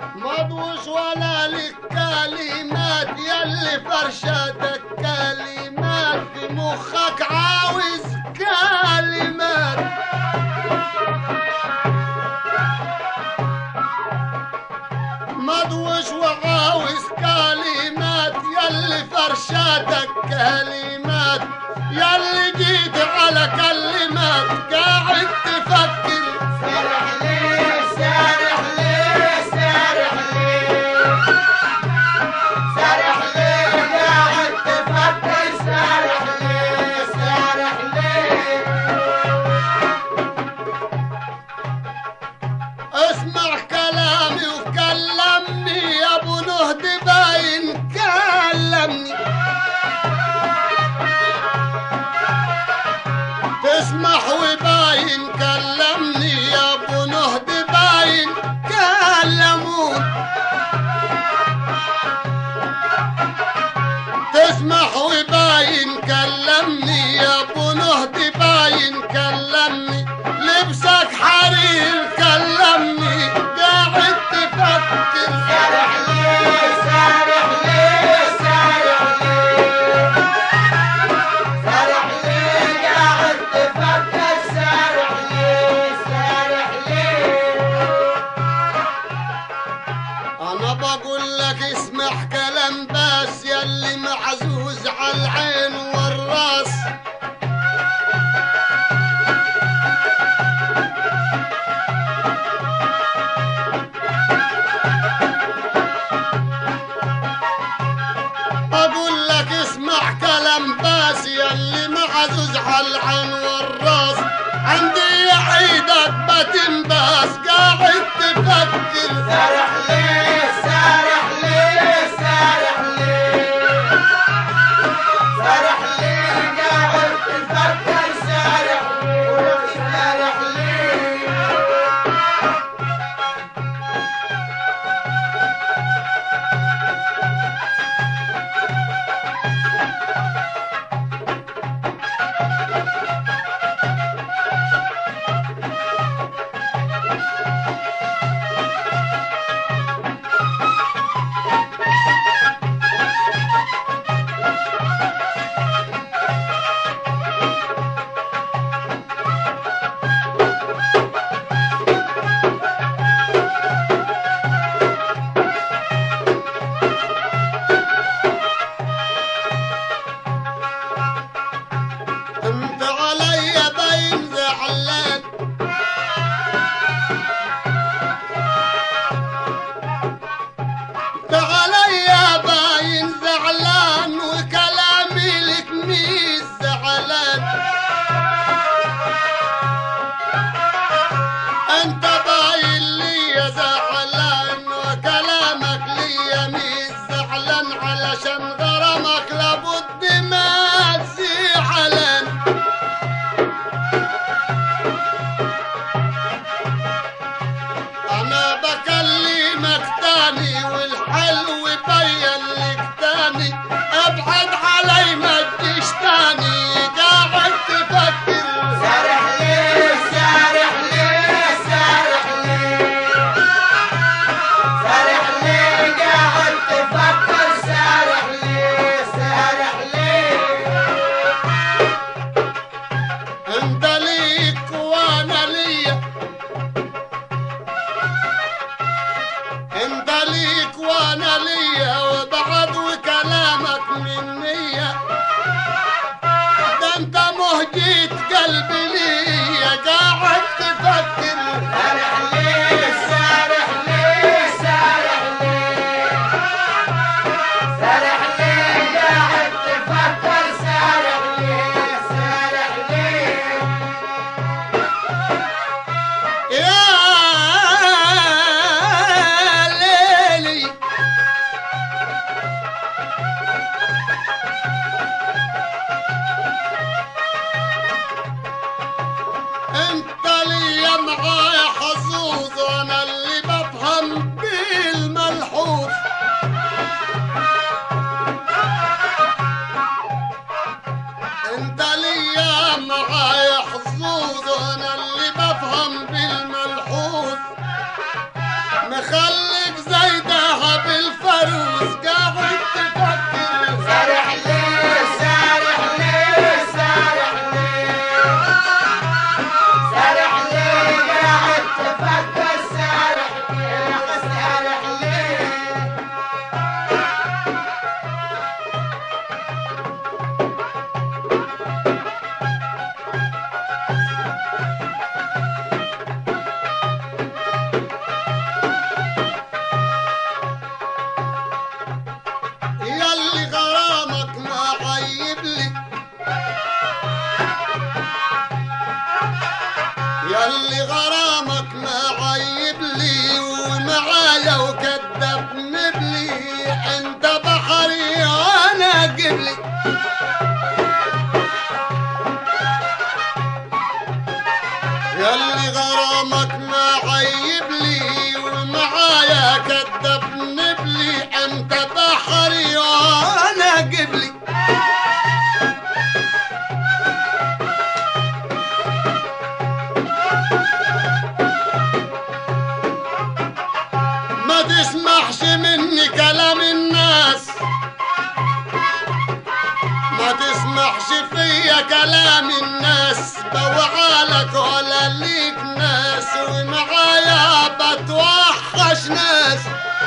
مضوش ولا لك كلمات يلي فرشتك كلمات في مخك عاوز كلمات مضوش وعاوز كلمات يلي فرشاتك كلمات يلي جيت على كلمات قاعد تفكر سارح ليه سارح ليه سارح ليه سارح ليه قاعد تفكر سارح ليه سارح ليه اسمع كلامي وكلمني يا ابو نهد باين كلمني تسمح وباين كلمني يا ابو نهد باين كلمون تسمح وباين كلمني يا ابو نهد باين كلمني لبسك حرير كلمني قاعد تفكر سارح ليه سارح ليه سارح ليه سارح ليه قاعد تفكر سارح ليه سارح ليه انا بقول لك اسمع كلام بس يلي معزوز على العين والراس اقول لك اسمع كلام بس يلي معزوز على العين والراس عندي عيدك بتنباس قاعد تفكر سارح ليه سارح ليه سارح ليه سارح ليه قاعد تفكر سارح ليه سارح ليه كدب نبلي انت بحري وانا قبلي ما تسمحش مني كلام الناس ما تسمحش فيا كلام الناس بوعالك ولا ليك ناس ومعايا بتوحش ناس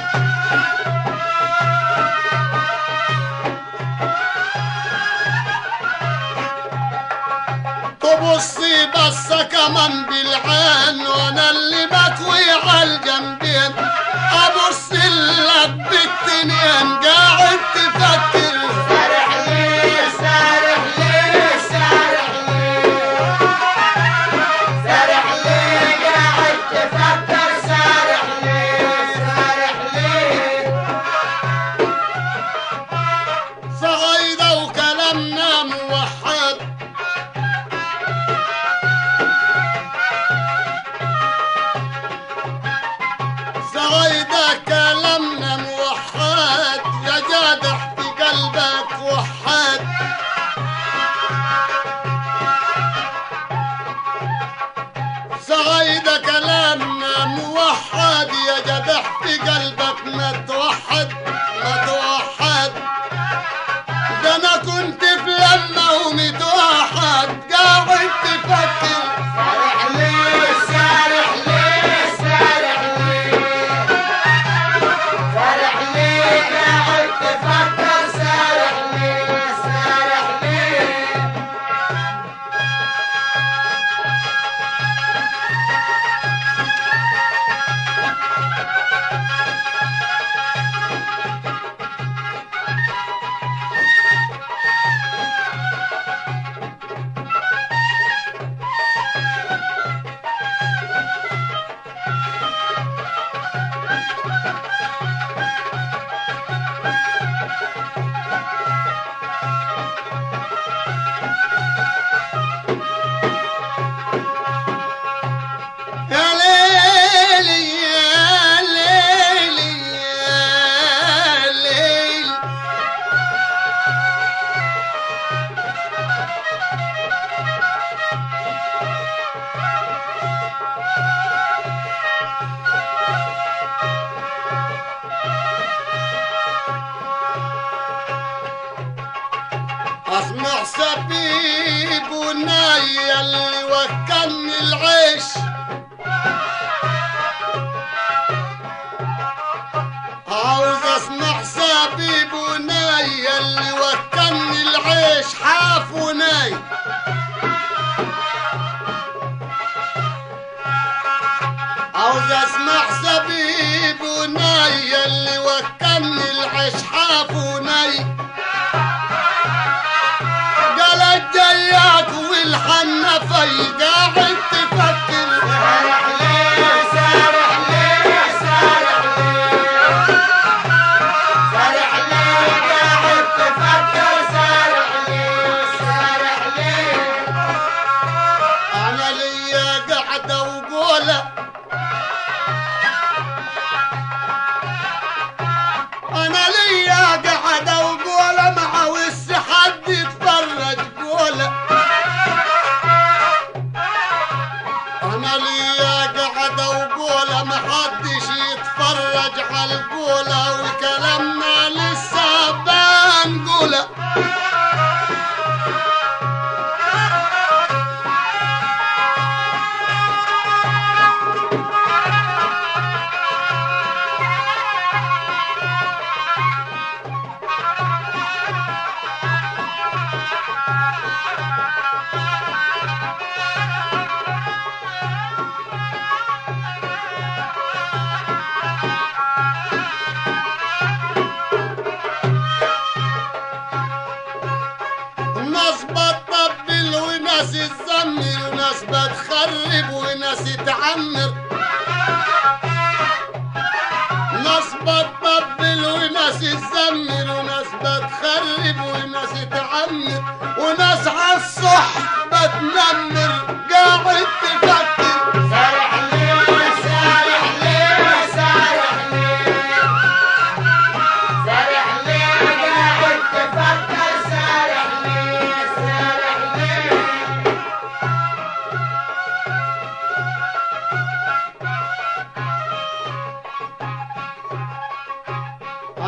تبصي بس كمان بالعين وانا اللي بكوي عالجنبين ابص لك بالتنين قاعد تفكر سارح ليه سارح ليه سارح ليه سارح ليه قاعد تفكر سارح ليه سارح ليه صعيدة وكلامنا موحد صعيدة كلامنا موحد يا جادح في قلبك وحد صعيدة كلامنا موحد يا جدح في قلبك ما توحد ما توحد ده انا كنت في لما ومتوحد قاعد تفكر سارح ليه سارح ليه سارح ليه سارح ليه قاعد تفكر سارح ليه سارح ليه يا ليلي يا ليلي يا ليلي اسمع سبيب وناي اللي وكلني العيش عاوز اسمع سبيب وناي اللي وكلني العيش حاف وناي عاوز اسمع سبيب وناي اللي وكلني العيش حاف وناي قالت جاياك والحنفي قاعد تفكر سارح ليه سارح ليه سارح ليه سارح ليه قاعد تفكر سارح ليه سارح ليه انا ليا قعده وقوله انا ليا قعده وقوله مع وس حد يتفرج قوله انا ليا قعده وقوله محدش يتفرج على القوله وكلامنا لسه بنقوله ناس بتطبل وناس تزمر وناس بتخرب وناس تعمر ناس بتطبل وناس تزمر وناس بتخرب وناس تعمر وناس عالصح بتنمر قاعد تفكر سارح ليه سارح ليه سارح ليه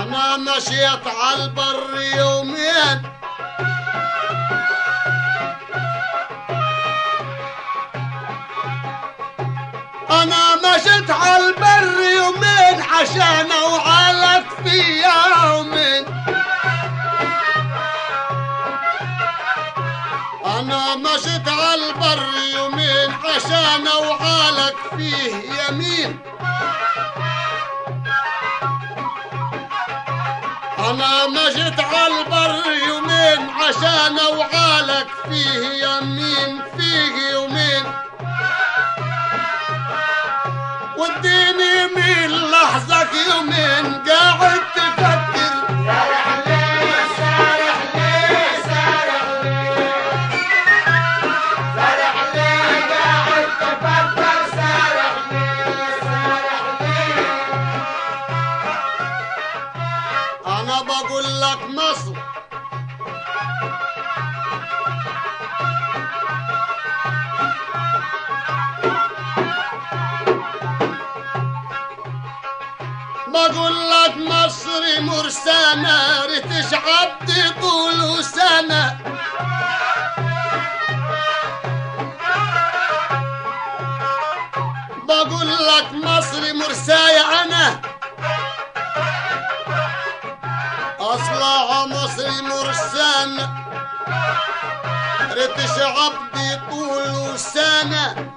انا مشيت على البر يومين انا مشيت على البر يومين عشان اوعالك في يومين انا مشيت على البر يومين عشان اوعالك فيه يمين انا مشيت على البر يومين عشان اوعالك فيه يمين فيه يومين واديني من لحظك يومين قاعد تفكر سارح ليه سارح ليه سارح ليه سارح ليه قاعد تفكر سارح ليه سارح ليه انا بقول لك مصر بقول لك مصر مرسانة ريتش عبد طول سنة بقول لك مصر مرساية أنا أصلها مصر مرسانة ريتش عبدي طول سنة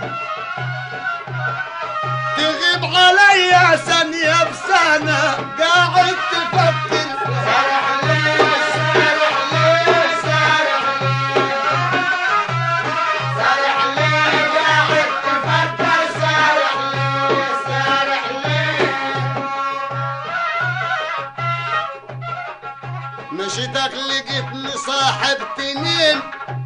تغيب عليا ثانية بسنة قاعد تفكر سارح ليه سارح ليه سارح ليه سارح ليه قاعد تفكر سارح ليه سارح ليه مشيتك لقيتني صاحب تنين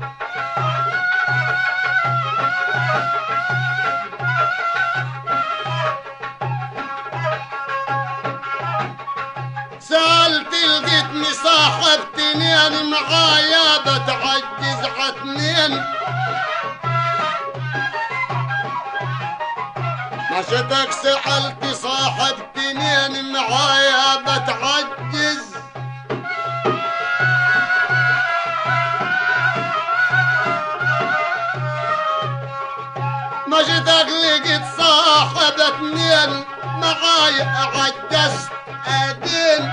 سألت لقيتني صاحب تنين معايا بتعجز عتنين مشيتك سألت صاحب تنين معايا بتعجز مشيتك لقيت صاحب اتنين معايا عجزت ادين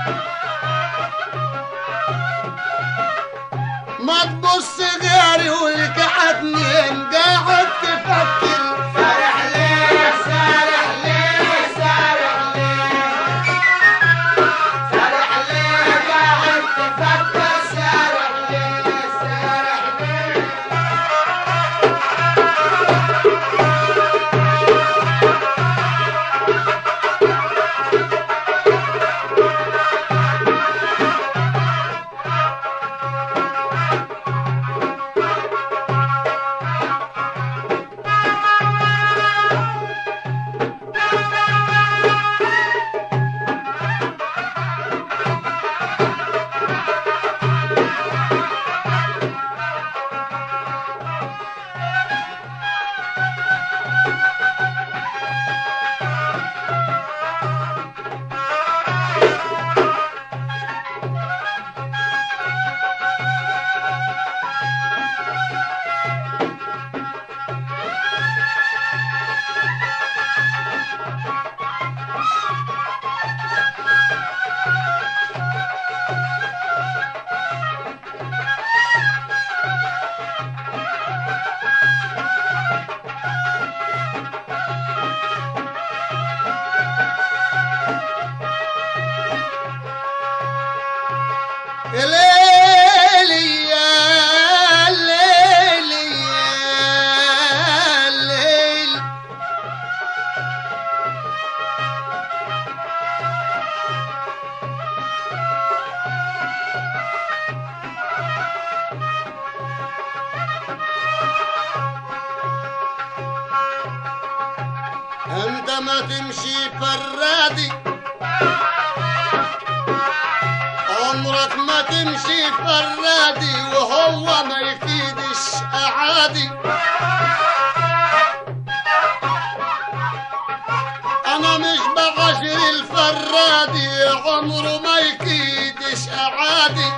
ما تبص غيري ولقعتنين قاعد تفكر سارح ليه سارح ليه سارح ليه سارح ليه قاعد تفكر سارح ليه سارح ليه ليلي يا ليلي يا ليل انت ما تمشي فرادي عمرك ما تمشي فرادي وهو ما يفيدش اعادي انا مش بعشر الفرادي عمره ما يكيدش اعادي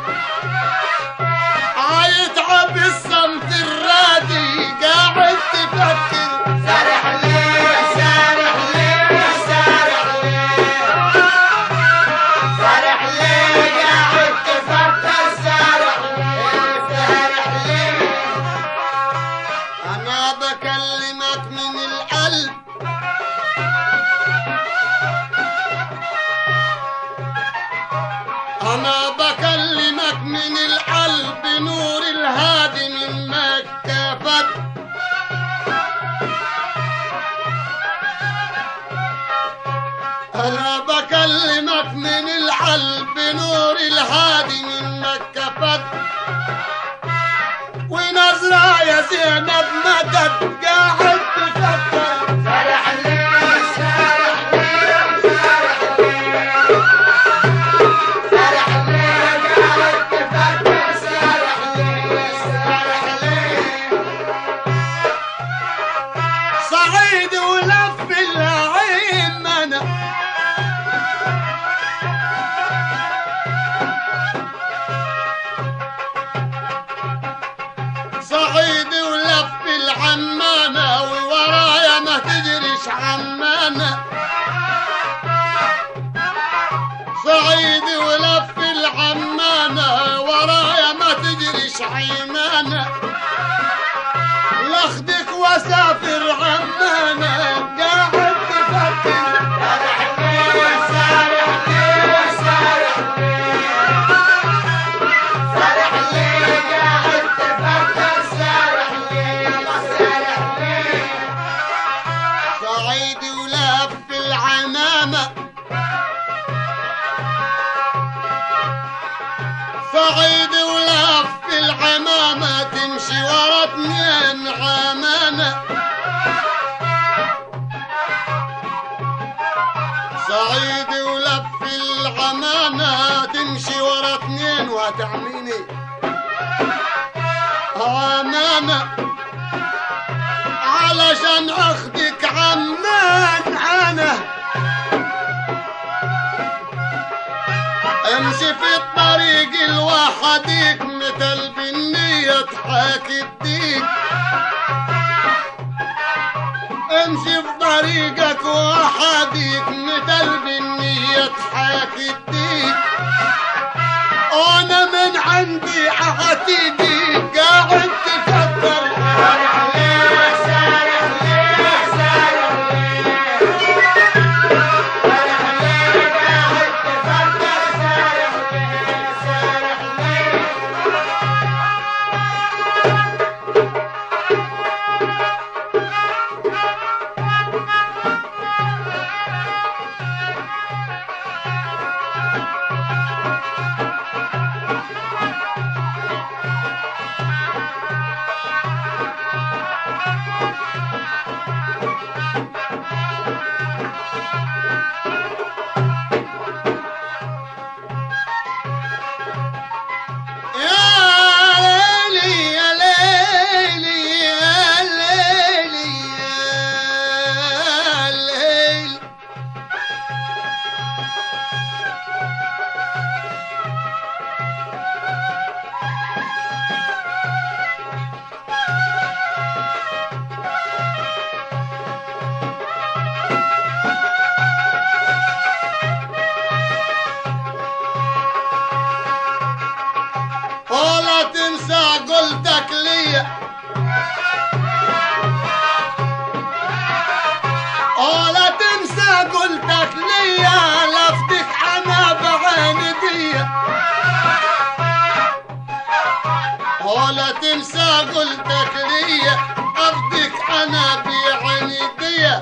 عيتعب الصمت الرادي قاعد تفكر سارح ليه سارح ليه سارح ليه سارح ليه قاعد تفكر سارح ليه سارح ليه انا بكلمك من القلب انا بكلمك من القلب نور الهادي من مكة فد انا بكلمك من القلب نور الهادي من مكة فد ونظرة يا زينب مدد قاعد تفكر سارح ليه سارح ليه سارح ليه سارح ليه قاعد تفكر سارح ليه سارح ليه صعيد ولف العين منى صعيد ولف العمانة وورايا ما تجريش عمانة صعيد ولف العمانة ورايا ما تجريش عيمانة لاخدك واسافر عمانة قاعد تفكر سارح ليه سارح ليه سارح ليه سارح ليه قاعد تفكر سارح ليه سارح ليه صعيد ولف العمامة صعيد ولف العمامة تمشي ورا اتنين عمامة صعيد ولف العمامة تمشي ورا اتنين وهتعميني عمامة علشان اخدك عمان انا امشي في الطريق الوحديك مثل بالنية تحاكي الديك امشي في طريقك وحديك مثل بالنية تحاكي الديك انا من عندي عهتيدي قاعد تفكر سارح ليه سارح ليه سارح ليه سارح ليه قاعد تفكر سارح ليه سارح ليه يا ليلي يا ليلي يا ليلي يا ليلي ولا تنسى قلتك ليا ولا تنسى قلتك ليا لفتك انا بعين ديا ولا تنسى قلتك ليا اخدك انا بعين ديا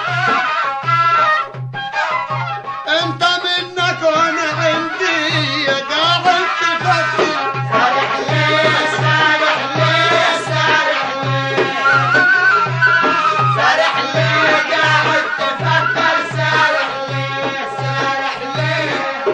انت منك وانا عندي قاعد تفكر سارح ليه سارح ليه سارح ليه سارح ليه قاعد تفكر سارح ليه سارح ليه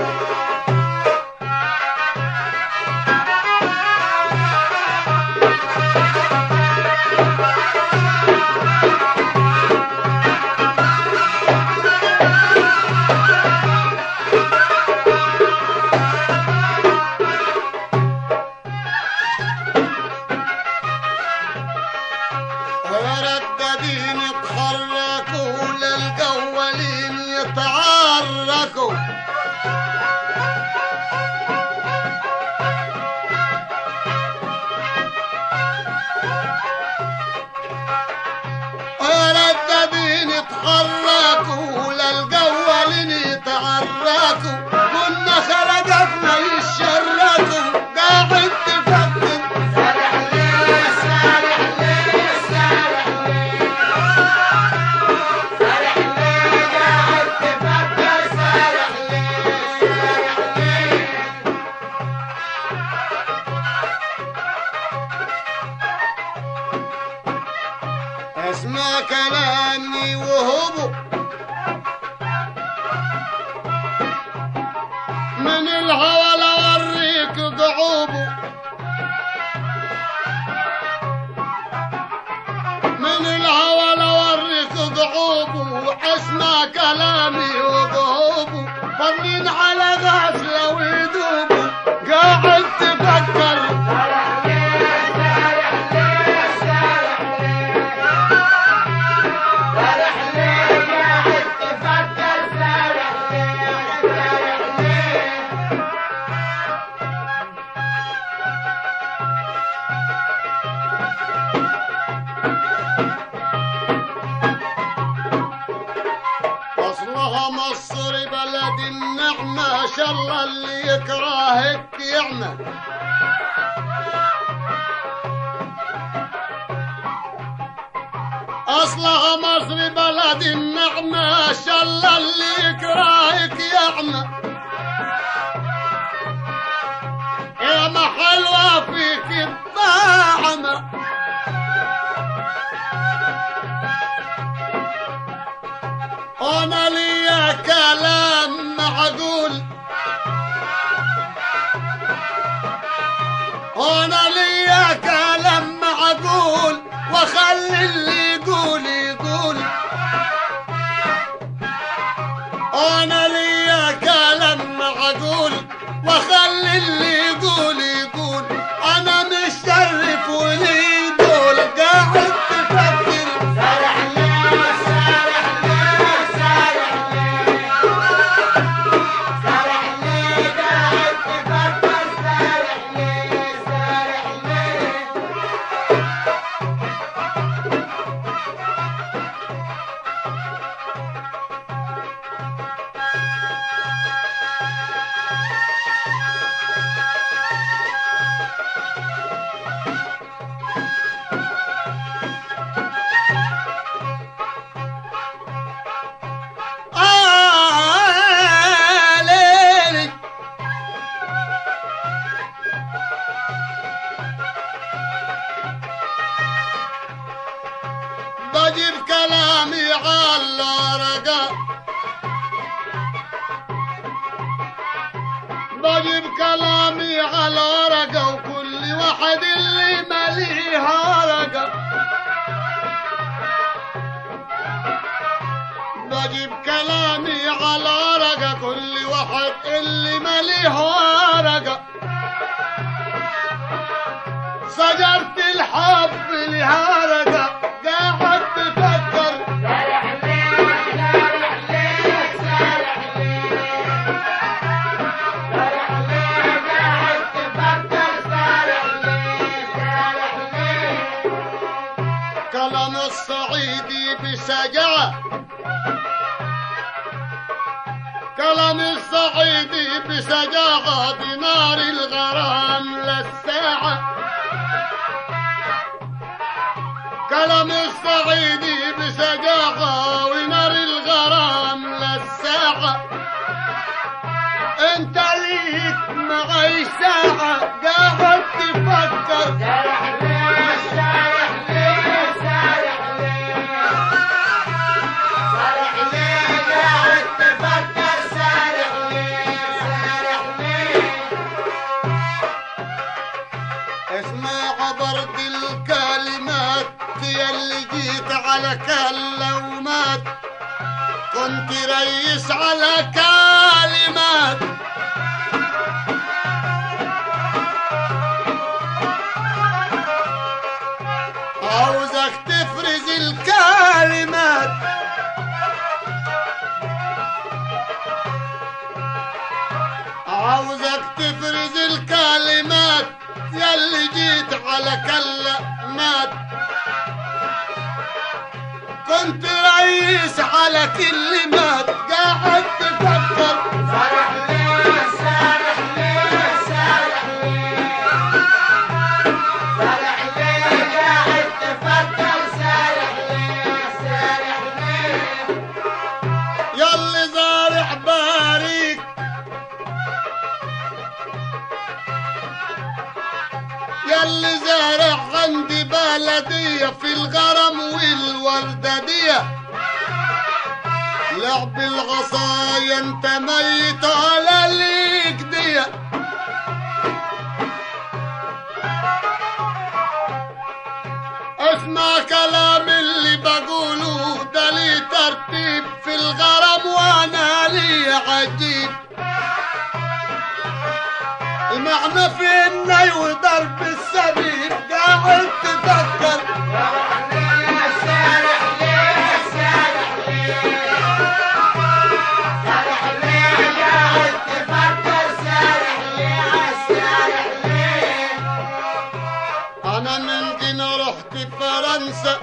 ظنين على غفلة ويدوب قاعد تفكر سارح ليه سارح ليه سارح ليه سارح ليه قاعد تفكر سارح ليه سارح ليه اصلها مصر بلد النعمة شاء الله اللي يكرهك يعمى اصلها مصر بلد النعمة شاء الله اللي يكرهك يعمى يا ما حلوة فيك الطعمة انا ليا كلام معقول انا ليا كلام معقول واخلي اللي يقول يقول انا ليا كلام معقول واخلي اللي يقول يقول انا مش شرف ولي دول قاعد تفكر سارح ليه سارح ليه سارح ليه سارح ليه قاعد تفكر سارح ليه سارح ليه آه ليلي بجيب كلامي على ورقة بجيب كلامي على ورقة وكل واحد اللي مليها ورقة بجيب كلامي على ورقة كل واحد اللي مليه ورقة شجرة الحب لها ورقة قاعد تفكر سارح ليه سارح ليه سارح ليه سارح ليه قاعد تفكر سارح ليه سارح ليه كلام الصعيدي بشجاعة كلام الصعيدي بشجاعة بنار الغرام للساعة كلام الصعيدي بشجاعة ونار الغرام للساعة انت ليك معي ساعة قاعد تفكر سارح ليه سارح ليه سارح ليه سارح ليه قاعد تفكر سارح ليه سارح ليه اسمع برد الكلمات يلي جيت على كلمات كنت ريس على كلمات عاوزك تفرز الكلمات عاوزك تفرز الكلمات يلي جيت على كلمات كنت رئيس على كلمات قاعد تفكر سارح ليه سارح ليه سارح ليه سارح ليه قاعد تفكر سارح ليه سارح ليه يلي زارع باريك يلي زارع عندي بلدية في الغرم والورددية لعب العصايا انت ميت على الإكدية اسمع كلام اللي بقوله ده لي ترتيب في الغرم وانا لي عجيب معنى في الني وضرب السبيب قاعد تفكر سارح ليه سارح ليه سارح ليه قاعد تفكر سارح ليه سارح ليه انا من جينا رحت فرنسا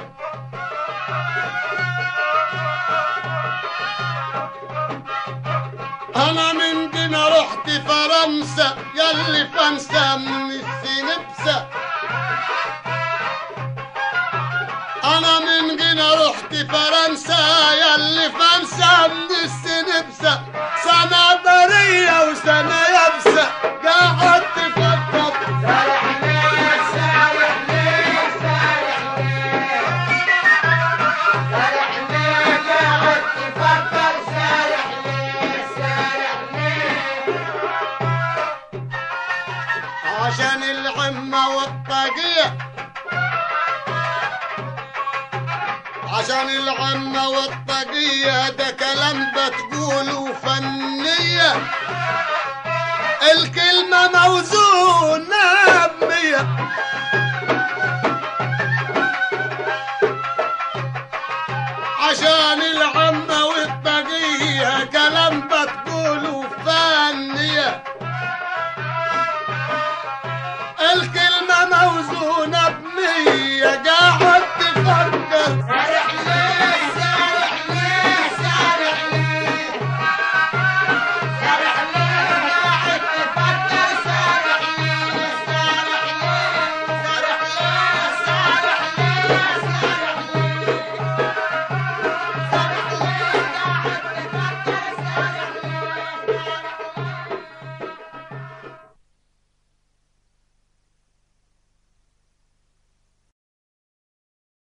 انا من جينا رحت فرنسا ياللي فرنسا من السنبسة انا من جينا رحت فرنسا ياللي فرنسا من السنبسة سنة برية وسنة يابسة قاعد تفكر سارح ليه سارح ليه سارح ليه سارح ليه قاعد تفكر سارح ليه سارح ليه عشان العمة والطاقية عشان العمة والطاقية ده كلام بتقوله فنية الك